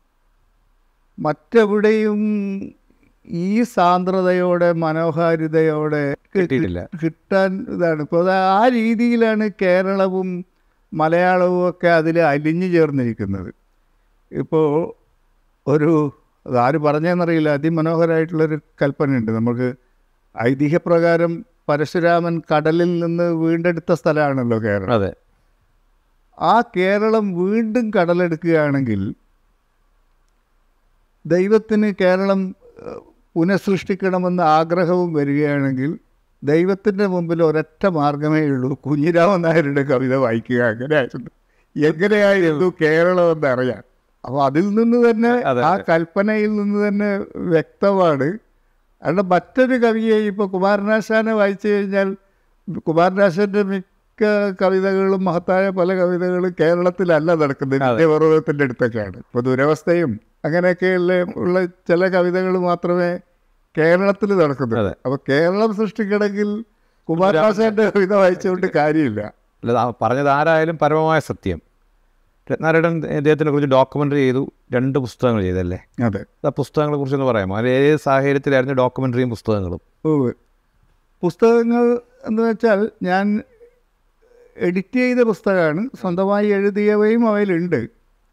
മറ്റെവിടെയും ഈ സാന്ദ്രതയോടെ മനോഹാരിതയോടെ
കിട്ടിയിട്ടില്ല
കിട്ടാൻ ഇതാണ് ഇപ്പോൾ അത് ആ രീതിയിലാണ് കേരളവും മലയാളവും ഒക്കെ അതിൽ അലിഞ്ഞു ചേർന്നിരിക്കുന്നത് ഇപ്പോൾ ഒരു അതാര് പറഞ്ഞതെന്നറിയില്ല അതിമനോഹരമായിട്ടുള്ളൊരു കൽപ്പനയുണ്ട് നമുക്ക് ഐതിഹ്യപ്രകാരം പരശുരാമൻ കടലിൽ നിന്ന് വീണ്ടെടുത്ത സ്ഥലമാണല്ലോ കേരളം
അതെ
ആ കേരളം വീണ്ടും കടലെടുക്കുകയാണെങ്കിൽ ദൈവത്തിന് കേരളം ഏഹ്, പുനഃസൃഷ്ടിക്കണമെന്ന ആഗ്രഹവും വരികയാണെങ്കിൽ ദൈവത്തിൻ്റെ മുമ്പിൽ ഒരൊറ്റ മാർഗമേ ഉള്ളൂ കുഞ്ഞിരാമൻ നായരുടെ കവിത വായിക്കുക അങ്ങനെയായിരുന്നു എങ്ങനെയായിരുന്നു കേരളം എന്നറിയാൻ അപ്പോൾ അതിൽ നിന്ന് തന്നെ
അതെ,
ആ കൽപ്പനയിൽ നിന്ന് തന്നെ വ്യക്തമാണ് അതുകൊണ്ട് മറ്റൊരു കവിയെ ഇപ്പോൾ കുമാരനാശാനെ വായിച്ചു കഴിഞ്ഞാൽ കുമാരനാശാൻ്റെ മിക്ക കവിതകളും മഹത്തായ പല കവിതകളും കേരളത്തിലല്ല നടക്കുന്നത്
അതെ.
നിത്യപർവ്വതത്തിൻ്റെ അടുത്തൊക്കെയാണ് ഇപ്പോൾ ദുരവസ്ഥയും അങ്ങനെയൊക്കെയുള്ള ഉള്ള ചില കവിതകൾ മാത്രമേ കേരളത്തിൽ നടക്കുന്നുള്ളൂ
അതെ.
അപ്പോൾ കേരളം സൃഷ്ടിക്കണമെങ്കിൽ കുമാരനാശാൻ്റെ കവിത വായിച്ചുകൊണ്ട് കാര്യമില്ല
അല്ല ആ പറഞ്ഞത് ആരായാലും പരമമായ സത്യം രത്നാരായണൻ അദ്ദേഹത്തിനെ കുറിച്ച് ഡോക്യുമെൻ്ററി ചെയ്തു രണ്ട് പുസ്തകങ്ങൾ ചെയ്തല്ലേ
അതെ
ആ പുസ്തകങ്ങളെ കുറിച്ചൊന്ന് പറയാമോ അതിൽ ഏത് സാഹചര്യത്തിലായിരുന്നു ഡോക്യുമെൻ്ററിയും പുസ്തകങ്ങളും
ഉവ്വ്. പുസ്തകങ്ങൾ എന്ന് വെച്ചാൽ ഞാൻ എഡിറ്റ് ചെയ്ത പുസ്തകമാണ് സ്വന്തമായി എഴുതിയവയും അവയിലുണ്ട്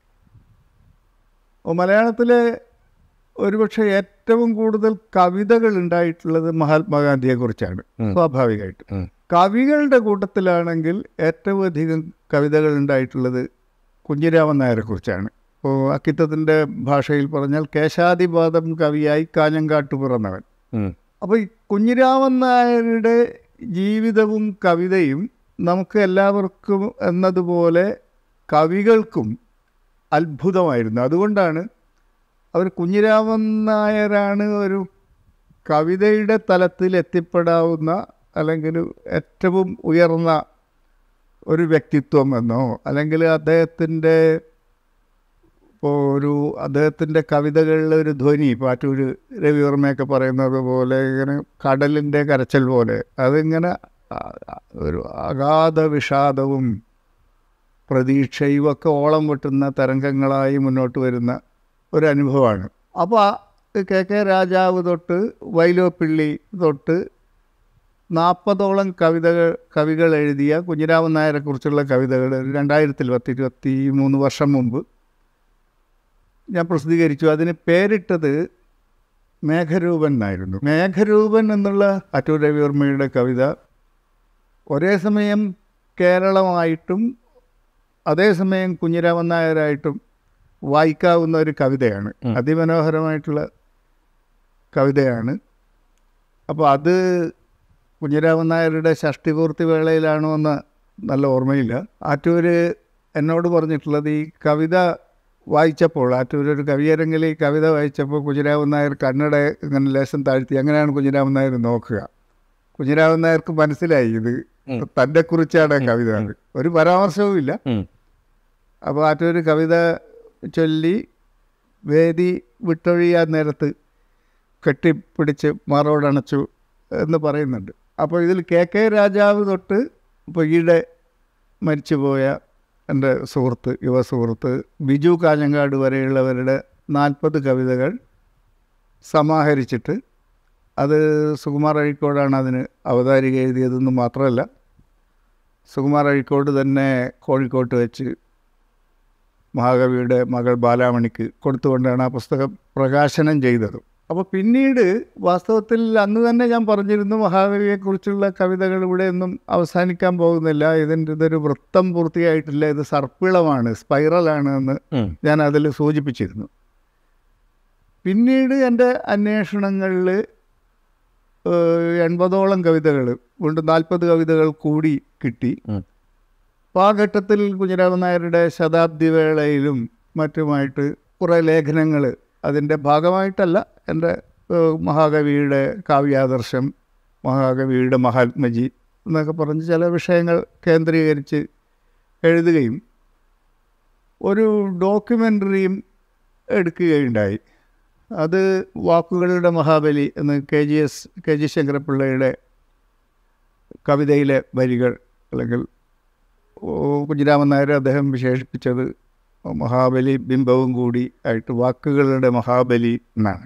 ഓ, മലയാളത്തിലെ ഒരുപക്ഷെ ഏറ്റവും കൂടുതൽ കവിതകൾ ഉണ്ടായിട്ടുള്ളത് മഹാത്മാഗാന്ധിയെക്കുറിച്ചാണ്
ഉം.
സ്വാഭാവികമായിട്ട്
ഉം.
കവികളുടെ കൂട്ടത്തിലാണെങ്കിൽ ഏറ്റവും അധികം കവിതകൾ ഉണ്ടായിട്ടുള്ളത് കുഞ്ഞിരാമൻ നായരെക്കുറിച്ചാണ് ഇപ്പോൾ അക്കിത്തത്തിൻ്റെ ഭാഷയിൽ പറഞ്ഞാൽ കേശാതിപാദം കവിയായി കാഞ്ഞങ്കാട്ട് പിറന്നവൻ
ഉം.
അപ്പോൾ ഈ കുഞ്ഞിരാമൻ നായരുടെ ജീവിതവും കവിതയും നമുക്ക് എല്ലാവർക്കും എന്നതുപോലെ കവികൾക്കും അത്ഭുതമായിരുന്നു അതുകൊണ്ടാണ് അവർ കുഞ്ഞിരാമൻ നായരാണ് ഒരു കവിതയുടെ തലത്തിൽ എത്തിപ്പെടാവുന്ന അല്ലെങ്കിൽ ഏറ്റവും ഉയർന്ന ഒരു വ്യക്തിത്വം എന്നോ അല്ലെങ്കിൽ അദ്ദേഹത്തിൻ്റെ ഇപ്പോൾ ഒരു അദ്ദേഹത്തിൻ്റെ കവിതകളിലെ ഒരു ധ്വനി പാറ്റൂർ രവിവർമ്മയൊക്കെ പറയുന്നത് പോലെ ഇങ്ങനെ കടലിൻ്റെ കരച്ചൽ പോലെ അതിങ്ങനെ ആ- ആ ഒരു അഗാധ വിഷാദവും പ്രതീക്ഷയും ഒക്കെ ഓളം വെട്ടുന്ന തരംഗങ്ങളായി മുന്നോട്ട് വരുന്ന ഒരു അനുഭവമാണ് അപ്പോൾ ആ കെ കെ രാജാവ് തൊട്ട് വൈലോപ്പിള്ളി തൊട്ട് നാൽപ്പതോളം കവിതകൾ കവികൾ എഴുതിയ കുഞ്ഞിരാമൻ നായരെക്കുറിച്ചുള്ള കവിതകൾ രണ്ടായിരത്തിൽ പത്ത് ഇരുപത്തി മൂന്ന് വർഷം മുമ്പ് ഞാൻ പ്രസിദ്ധീകരിച്ചു അതിന് പേരിട്ടത് മേഘരൂപൻ എന്നായിരുന്നു മേഘരൂപൻ എന്നുള്ള അറ്റൂർ രവിവർമ്മയുടെ കവിത ഒരേ സമയം കേരളമായിട്ടും അതേസമയം കുഞ്ഞിരാമൻ നായരായിട്ടും വായിക്കാവുന്ന ഒരു കവിതയാണ്
ഉം.
അതിമനോഹരമായിട്ടുള്ള കവിതയാണ് അപ്പോൾ അത് കുഞ്ഞിരാമൻ നായരുടെ ഷഷ്ടിപൂർത്തി വേളയിലാണോ എന്ന് നല്ല ഓർമ്മയില്ല ആറ്റൂര് എന്നോട് പറഞ്ഞിട്ടുള്ളത് ഈ കവിത വായിച്ചപ്പോൾ ആറ്റൂർ ഒരു കവിയരങ്ങിൽ ഈ കവിത വായിച്ചപ്പോൾ കുഞ്ഞിരാമൻ നായർ കണ്ണട ഇങ്ങനെ ലേശം താഴ്ത്തി അങ്ങനെയാണ് കുഞ്ഞിരാമൻ നായർ നോക്കുക കുഞ്ഞിരാമൻ നായർക്ക് മനസ്സിലായി ഇത്
ഉം.
തന്നെ കുറിച്ചാണ് കവിത എന്ന്. ഒരു പരാമർശവും ഇല്ല
ഉം.
അപ്പോൾ ആറ്റൊരു കവിത ചൊല്ലി വേദി വിട്ടൊഴിയാൻ നേരത്ത് കെട്ടിപ്പിടിച്ച് മാറോടണച്ചു എന്ന് പറയുന്നുണ്ട് അപ്പോൾ ഇതിൽ കെ കെ രാജാവ് തൊട്ട് ഇപ്പോൾ ഈയിടെ മരിച്ചുപോയ എൻ്റെ സുഹൃത്ത് യുവ സുഹൃത്ത് ബിജു കാഞ്ഞങ്ങാട് വരെയുള്ളവരുടെ നാൽപ്പത് കവിതകൾ സമാഹരിച്ചിട്ട് അത് സുകുമാർ അഴീക്കോടാണ് അതിന് അവതാരിക എഴുതിയതെന്ന് മാത്രമല്ല സുകുമാർ അഴീക്കോട് തന്നെ കോഴിക്കോട്ട് വെച്ച് മഹാകവിയുടെ മകൾ ബാലാമണിക്ക് കൊടുത്തുകൊണ്ടാണ് ആ പുസ്തകം പ്രകാശനം ചെയ്തത് അപ്പോൾ പിന്നീട് വാസ്തവത്തിൽ അന്ന് തന്നെ ഞാൻ പറഞ്ഞിരുന്നു മഹാകവിയെക്കുറിച്ചുള്ള കവിതകൾ ഇവിടെ ഒന്നും അവസാനിക്കാൻ പോകുന്നില്ല ഇതിൻ്റെ ഇതൊരു വൃത്തം പൂർത്തിയായിട്ടില്ല ഇത് സർപ്പിളമാണ് സ്പൈറലാണ് എന്ന്
ഉം.
ഞാൻ അതിൽ സൂചിപ്പിച്ചിരുന്നു പിന്നീട് എൻ്റെ അന്വേഷണങ്ങളിൽ എൺപതോളം കവിതകൾ കൊണ്ട് നാൽപ്പത് കവിതകൾ കൂടി കിട്ടി
ഉം.
അപ്പോൾ ആ ഘട്ടത്തിൽ കുഞ്ഞിരാമൻ നായരുടെ ശതാബ്ദി വേളയിലും മറ്റുമായിട്ട് കുറേ ലേഖനങ്ങൾ അതിൻ്റെ ഭാഗമായിട്ടല്ല എൻ്റെ ഏഹ്, മഹാകവിയുടെ കാവ്യാദർശം മഹാകവിയുടെ മഹാത്മജി എന്നൊക്കെ പറഞ്ഞ് ചില വിഷയങ്ങൾ കേന്ദ്രീകരിച്ച് എഴുതുകയും ഒരു ഡോക്യുമെൻ്ററിയും എടുക്കുകയുണ്ടായി അത് വാക്കുകളുടെ മഹാബലി എന്ന് K G S K G ശങ്കരപ്പിള്ളയുടെ കവിതയിലെ വരികൾ അല്ലെങ്കിൽ ഓ, കുഞ്ഞിരാമൻ നായർ അദ്ദേഹം വിശേഷിപ്പിച്ചത് മഹാബലി ബിംബവും കൂടി ആയിട്ട് വാക്കുകളുടെ മഹാബലി എന്നാണ്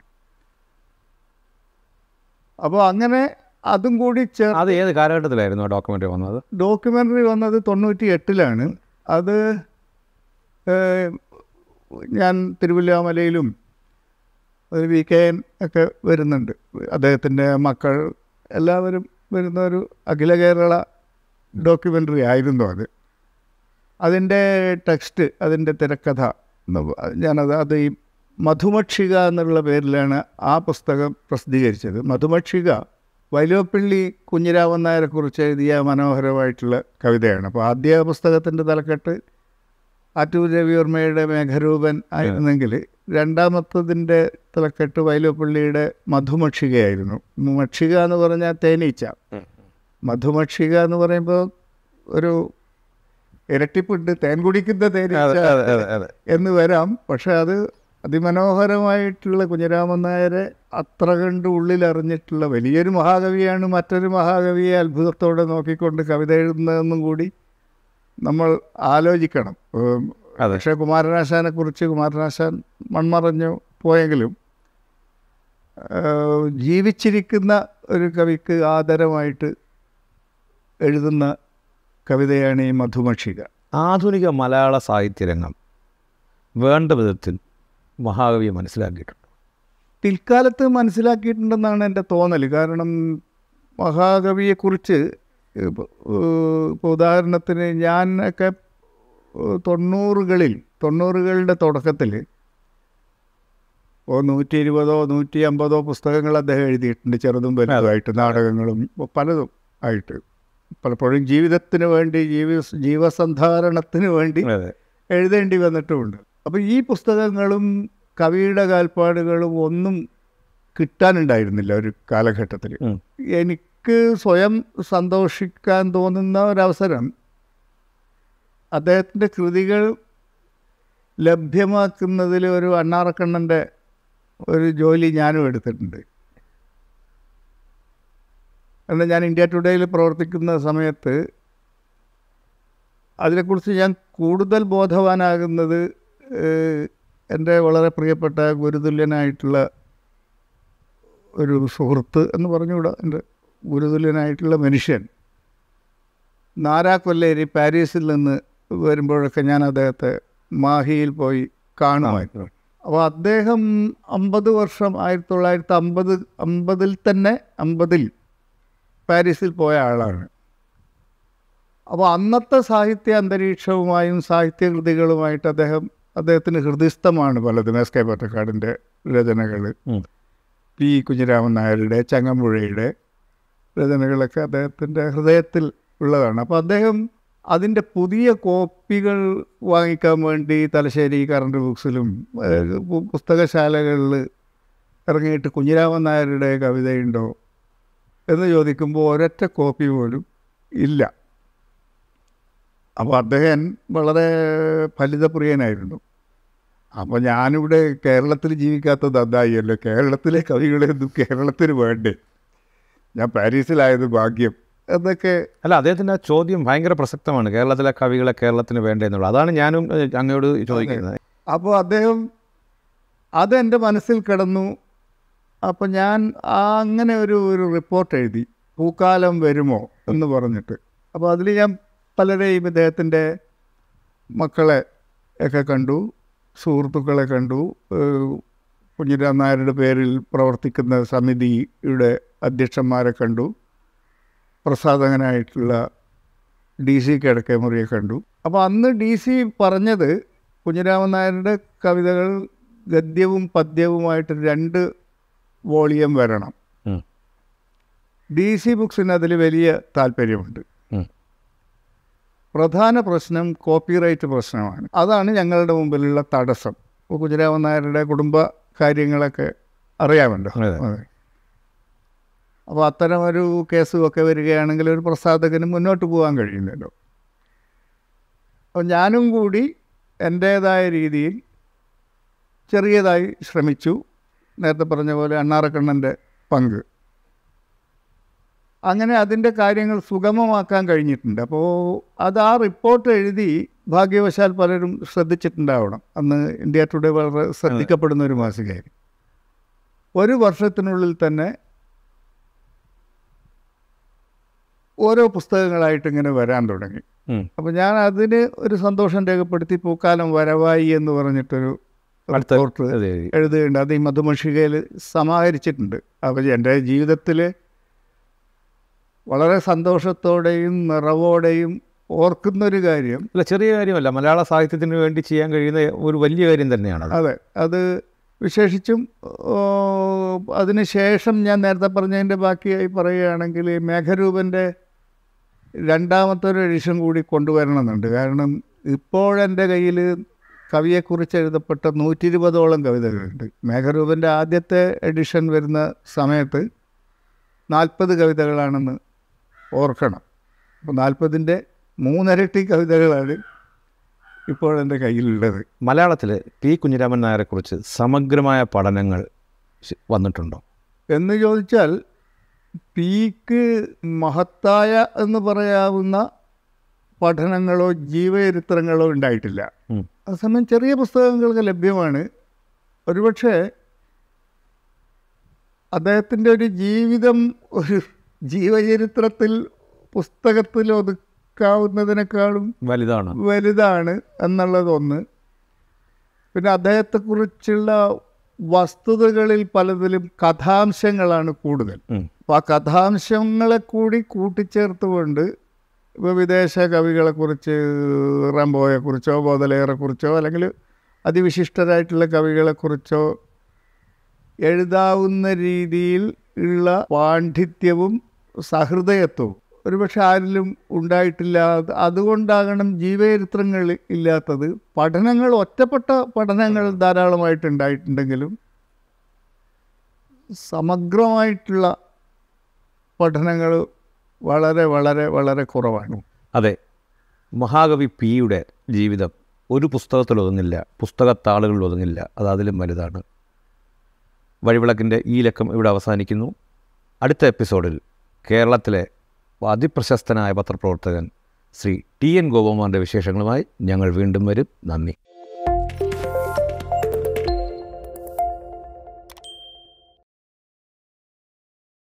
അപ്പോൾ അങ്ങനെ അതും കൂടി ചേർ
അത് ഏത് കാലഘട്ടത്തിലായിരുന്നു ആ ഡോക്യുമെൻ്ററി വന്നത്
ഡോക്യുമെൻ്ററി വന്നത് തൊണ്ണൂറ്റി എട്ടിലാണ് അത് ഏഹ്, ഞാൻ തിരുവല്ലാമലയിലും ഒരു വി കെ എൻ ഒക്കെ വരുന്നുണ്ട് അദ്ദേഹത്തിൻ്റെ മക്കൾ എല്ലാവരും വരുന്ന ഒരു അഖില കേരള ഡോക്യുമെൻ്ററി ആയിരുന്നു അത് അതിൻ്റെ ടെക്സ്റ്റ് അതിൻ്റെ തിരക്കഥ എന്ന് പ- ഞാനത് അത് ഈ മധുമക്ഷിക എന്നുള്ള പേരിലാണ് ആ പുസ്തകം പ്രസിദ്ധീകരിച്ചത് മധുമക്ഷിക വൈലോപ്പിള്ളി കുഞ്ഞിരാമൻ നായരെക്കുറിച്ച് എഴുതിയ മനോഹരമായിട്ടുള്ള കവിതയാണ് അപ്പോൾ ആദ്യ പുസ്തകത്തിൻ്റെ തലക്കെട്ട് ആറ്റൂർ രവിവർമ്മയുടെ മേഘരൂപൻ ആയിരുന്നെങ്കിൽ രണ്ടാമത്തതിൻ്റെ തലക്കെട്ട് വൈലോപ്പള്ളിയുടെ മധുമക്ഷികയായിരുന്നു മക്ഷിക എന്ന് പറഞ്ഞാൽ തേനീച്ച മധുമക്ഷിക എന്ന് പറയുമ്പോൾ ഒരു ഇരട്ടിപ്പിട്ട് തേൻ കുടിക്കുന്ന തേനീച്ച എന്ന് വരാം പക്ഷെ അത് അതിമനോഹരമായിട്ടുള്ള കുഞ്ഞിരാമൻ നായരെ അത്ര കണ്ട് ഉള്ളിലറിഞ്ഞിട്ടുള്ള വലിയൊരു മഹാകവിയാണ് മറ്റൊരു മഹാകവിയെ അത്ഭുതത്തോടെ നോക്കിക്കൊണ്ട് കവിത എഴുതുന്നതെന്നും കൂടി നമ്മൾ ആലോചിക്കണം ഉം,
അതെ.
പക്ഷേ കുമാരനാശാനെ കുറിച്ച് കുമാരനാശാൻ മൺമറഞ്ഞു പോയെങ്കിലും ആ, ജീവിച്ചിരിക്കുന്ന ഒരു കവിക്ക് ആദരമായിട്ട് എഴുതുന്ന കവിതയാണ് ഈ മധുമക്ഷിക
ആധുനിക മലയാള സാഹിത്യരംഗം വേണ്ട വിധത്തിൽ മഹാകവിയെ മനസ്സിലാക്കിയിട്ടുണ്ട്
പിൽക്കാലത്ത് മനസ്സിലാക്കിയിട്ടുണ്ടെന്നാണ് എൻ്റെ തോന്നൽ കാരണം മഹാകവിയെക്കുറിച്ച് ഇപ്പോൾ ഇപ്പോൾ ഉദാഹരണത്തിന് ഞാനൊക്കെ ഏഹ്, തൊണ്ണൂറുകളിൽ തൊണ്ണൂറുകളുടെ തുടക്കത്തിൽ ഓ നൂറ്റി ഇരുപതോ നൂറ്റി അമ്പതോ പുസ്തകങ്ങൾ അദ്ദേഹം എഴുതിയിട്ടുണ്ട് ചെറുതും വലുതുമായിട്ട് നാടകങ്ങളും പലതും ആയിട്ട് പലപ്പോഴും ജീവിതത്തിന് വേണ്ടി ജീവ ജീവസന്ധാരണത്തിന് വേണ്ടി
അതെ
എഴുതേണ്ടി വന്നിട്ടുമുണ്ട് അപ്പോൾ ഈ പുസ്തകങ്ങളും കവിയുടെ കാൽപ്പാടുകളും ഒന്നും കിട്ടാനുണ്ടായിരുന്നില്ല ഒരു കാലഘട്ടത്തിൽ
ഉം.
എനിക്ക് സ്വയം സന്തോഷിക്കാൻ തോന്നുന്ന ഒരവസരം അദ്ദേഹത്തിൻ്റെ കൃതികൾ ലഭ്യമാക്കുന്നതിൽ ഒരു അണ്ണാറക്കണ്ണൻ്റെ ഒരു ജോലി ഞാനും എടുത്തിട്ടുണ്ട് കാരണം ഞാൻ ഇന്ത്യ ടുഡേയിൽ പ്രവർത്തിക്കുന്ന സമയത്ത് അതിനെക്കുറിച്ച് ഞാൻ കൂടുതൽ ബോധവാനാകുന്നത് ഏഹ്, എൻ്റെ വളരെ പ്രിയപ്പെട്ട ഗുരുതുല്യനായിട്ടുള്ള ഒരു സുഹൃത്ത് എന്ന് പറഞ്ഞുകൂടാ എൻ്റെ ഗുരുതുല്യനായിട്ടുള്ള മനുഷ്യൻ നാരാ കൊല്ലേരി പാരീസിൽ നിന്ന് വരുമ്പോഴൊക്കെ ഞാൻ അദ്ദേഹത്തെ മാഹിയിൽ പോയി കാണുമായിരുന്നു അപ്പോൾ അദ്ദേഹം അമ്പത് വർഷം ആയിരത്തി തൊള്ളായിരത്തി അമ്പത് അമ്പതിൽ തന്നെ അമ്പതിൽ പാരീസിൽ പോയ ആളാണ് അപ്പോൾ അന്നത്തെ സാഹിത്യ അന്തരീക്ഷവുമായും സാഹിത്യകൃതികളുമായിട്ട് അദ്ദേഹം അദ്ദേഹത്തിന് ഹൃദയസ്ഥമാണ് പലതും എസ് കെ പൊറ്റക്കാടിൻ്റെ രചനകൾ
ഉം.
പി കുഞ്ഞിരാമൻ നായരുടെ ചങ്ങമ്പുഴയുടെ രചനകളൊക്കെ അദ്ദേഹത്തിൻ്റെ ഹൃദയത്തിൽ ഉള്ളതാണ് അപ്പോൾ അദ്ദേഹം അതിൻ്റെ പുതിയ കോപ്പികൾ വാങ്ങിക്കാൻ വേണ്ടി തലശ്ശേരി കറണ്ട് ബുക്സിലും ഏഹ്, പു- പുസ്തകശാലകളിൽ ഇറങ്ങിയിട്ട് കുഞ്ഞിരാമൻ നായരുടെ കവിതയുണ്ടോ എന്ന് ചോദിക്കുമ്പോൾ ഒരൊറ്റ കോപ്പി പോലും ഇല്ല അപ്പോൾ അദ്ദേഹം വളരെ ഫലിതപ്രിയനായിരുന്നു അപ്പോൾ ഞാനിവിടെ കേരളത്തിൽ ജീവിക്കാത്തത് അതായല്ലോ കേരളത്തിലെ കവികളെയൊന്നും കേരളത്തിന് വേണ്ടേ ഞാൻ പാരീസിലായത് ഭാഗ്യം എന്നൊക്കെ
അല്ല അദ്ദേഹത്തിൻ്റെ ആ ചോദ്യം ഭയങ്കര പ്രസക്തമാണ് കേരളത്തിലെ കവികളെ കേരളത്തിന് വേണ്ടേ എന്നുള്ളത് അതാണ് ഞാനും ഏഹ്, അങ്ങയോട് ചോദിക്കുന്നത്
അപ്പോൾ അദ്ദേഹം അതെൻ്റെ മനസ്സിൽ കിടന്നു അപ്പോൾ ഞാൻ ആ അങ്ങനെ ഒരു ഒരു റിപ്പോർട്ട് എഴുതി പൂക്കാലം വരുമോ എന്ന് പറഞ്ഞിട്ട് അപ്പോൾ അതിൽ ഞാൻ പലരെയും ഇദ്ദേഹത്തിൻ്റെ മക്കളെ ഒക്കെ കണ്ടു സുഹൃത്തുക്കളെ കണ്ടു ഏഹ് കുഞ്ഞിരാം നായരുടെ പേരിൽ പ്രവർത്തിക്കുന്ന സമിതിയുടെ അധ്യക്ഷന്മാരെ കണ്ടു പ്രസാധകനായിട്ടുള്ള ഡി സി കിടക്കമുറിയെ കണ്ടു അപ്പോൾ അന്ന് ഡി സി പറഞ്ഞത് കുഞ്ഞിരാമൻ നായരുടെ കവിതകൾ ഗദ്യവും പദ്യവുമായിട്ട് രണ്ട് വോളിയം വരണം
ഉം.
ഡി സി ബുക്സിന് അതിൽ വലിയ താല്പര്യമുണ്ട്
ഉം.
പ്രധാന പ്രശ്നം കോപ്പിറൈറ്റ് പ്രശ്നമാണ് അതാണ് ഞങ്ങളുടെ മുമ്പിലുള്ള തടസ്സം ഇപ്പോൾ കുഞ്ഞിരാമൻ നായരുടെ കുടുംബ കാര്യങ്ങളൊക്കെ അറിയാമല്ലോ
അതെ.
അതെ അപ്പോൾ അത്തരം ഒരു കേസുമൊക്കെ വരികയാണെങ്കിൽ ഒരു പ്രസാധകന് മുന്നോട്ട് പോകാൻ കഴിയില്ലല്ലോ അപ്പോൾ ഞാനും കൂടി എൻ്റേതായ രീതിയിൽ ചെറിയതായി ശ്രമിച്ചു നേരത്തെ പറഞ്ഞ പോലെ അണ്ണാറക്കണ്ണൻ്റെ പങ്ക് അങ്ങനെ അതിൻ്റെ കാര്യങ്ങൾ സുഗമമാക്കാൻ കഴിഞ്ഞിട്ടുണ്ട് അപ്പോൾ അത് ആ റിപ്പോർട്ട് എഴുതി ഭാഗ്യവശാൽ പലരും ശ്രദ്ധിച്ചിട്ടുണ്ടാവണം അന്ന് ഇന്ത്യ ടുഡേ വളരെ ശ്രദ്ധിക്കപ്പെടുന്ന ഒരു മാസികയായിരുന്നു ഒരു വർഷത്തിനുള്ളിൽ തന്നെ ഓരോ പുസ്തകങ്ങളായിട്ട് ഇങ്ങനെ വരാൻ തുടങ്ങി
ഉം.
അപ്പോൾ ഞാൻ അതിന് ഒരു സന്തോഷം രേഖപ്പെടുത്തി പൂക്കാലം വരവായി എന്ന് പറഞ്ഞിട്ടൊരു
അടുത്ത
റിപ്പോർട്ട്
അതെ
എഴുതുകയുണ്ട് അത് ഈ മധുമഷികയിൽ സമാഹരിച്ചിട്ടുണ്ട് അപ്പോൾ എൻ്റെ ജീവിതത്തിൽ വളരെ സന്തോഷത്തോടെയും നിറവോടെയും ഓർക്കുന്നൊരു കാര്യം
അല്ല ചെറിയ കാര്യമല്ല മലയാള സാഹിത്യത്തിന് വേണ്ടി ചെയ്യാൻ കഴിയുന്ന ഒരു വലിയ കാര്യം തന്നെയാണ് അത്
അതെ അത് വിശേഷിച്ചും ഓ, അതിനുശേഷം ഞാൻ നേരത്തെ പറഞ്ഞതിൻ്റെ ബാക്കിയായി പറയുകയാണെങ്കിൽ ഈ മേഘരൂപൻ്റെ രണ്ടാമത്തെ ഒരു എഡിഷൻ കൂടി കൊണ്ടുവരണമെന്നുണ്ട് കാരണം ഇപ്പോഴെൻ്റെ കയ്യിൽ കവിയെക്കുറിച്ച് എഴുതപ്പെട്ട നൂറ്റി ഇരുപതോളം കവിതകളുണ്ട് മേഘരൂപൻ്റെ ആദ്യത്തെ എഡിഷൻ വരുന്ന സമയത്ത് നാൽപ്പത് കവിതകളാണെന്ന് ഓർക്കണം അപ്പോൾ നാൽപ്പതിൻ്റെ മൂന്നരട്ടി കവിതകളാണ് ഇപ്പോഴെൻ്റെ കയ്യിലുള്ളത്
മലയാളത്തിൽ പി കുഞ്ഞിരാമൻ നായരെക്കുറിച്ച് സമഗ്രമായ പഠനങ്ങൾ ശ- വന്നിട്ടുണ്ടോ
എന്ന് ചോദിച്ചാൽ പീക്ക് മഹത്തായ എന്ന് പറയാവുന്ന പഠനങ്ങളോ ജീവചരിത്രങ്ങളോ ഉണ്ടായിട്ടില്ല
ഉം.
അതേസമയം ചെറിയ പുസ്തകങ്ങൾക്ക് ലഭ്യമാണ് ഒരുപക്ഷെ അദ്ദേഹത്തിൻ്റെ ഒരു ജീവിതം ഒരു ജീവചരിത്രത്തിൽ പുസ്തകത്തിൽ ഒതുക്കാവുന്നതിനേക്കാളും
വലുതാണ്
വലുതാണ് എന്നുള്ളതൊന്ന് പിന്നെ അദ്ദേഹത്തെക്കുറിച്ചുള്ള വസ്തുതകളിൽ പലതിലും കഥാംശങ്ങളാണ് കൂടുതൽ
ഉം.
അപ്പോൾ ആ കഥാംശങ്ങളെ കൂടി കൂട്ടിച്ചേർത്തുകൊണ്ട് ഇപ്പോൾ വിദേശ കവികളെക്കുറിച്ച് റംബോയെക്കുറിച്ചോ ബോധലെയറെക്കുറിച്ചോ അല്ലെങ്കിൽ അതിവിശിഷ്ടരായിട്ടുള്ള കവികളെക്കുറിച്ചോ എഴുതാവുന്ന രീതിയിൽ ഉള്ള പാണ്ഡിത്യവും സഹൃദയത്വവും ഒരുപക്ഷെ ആരിലും ഉണ്ടായിട്ടില്ല അത് അതുകൊണ്ടാകണം ജീവചരിത്രങ്ങൾ ഇല്ലാത്തത് പഠനങ്ങൾ ഒറ്റപ്പെട്ട പഠനങ്ങൾ ധാരാളമായിട്ട് ഉണ്ടായിട്ടുണ്ടെങ്കിലും സമഗ്രമായിട്ടുള്ള പഠനങ്ങൾ വളരെ വളരെ വളരെ കുറവാണ്
അതെ മഹാകവി പിയുടെ ജീവിതം ഒരു പുസ്തകത്തിൽ ഒതുങ്ങില്ല പുസ്തകത്താളുകളിൽ ഒതുങ്ങില്ല അത് അതിലും വലുതാണ് വഴിവിളക്കിൻ്റെ ഈ ലക്കം ഇവിടെ അവസാനിക്കുന്നു അടുത്ത എപ്പിസോഡിൽ കേരളത്തിലെ അതിപ്രശസ്തനായ പത്രപ്രവർത്തകൻ ശ്രീ ടി എൻ ഗോപകുമാറിൻ്റെ വിശേഷങ്ങളുമായി ഞങ്ങൾ വീണ്ടും വരും നന്ദി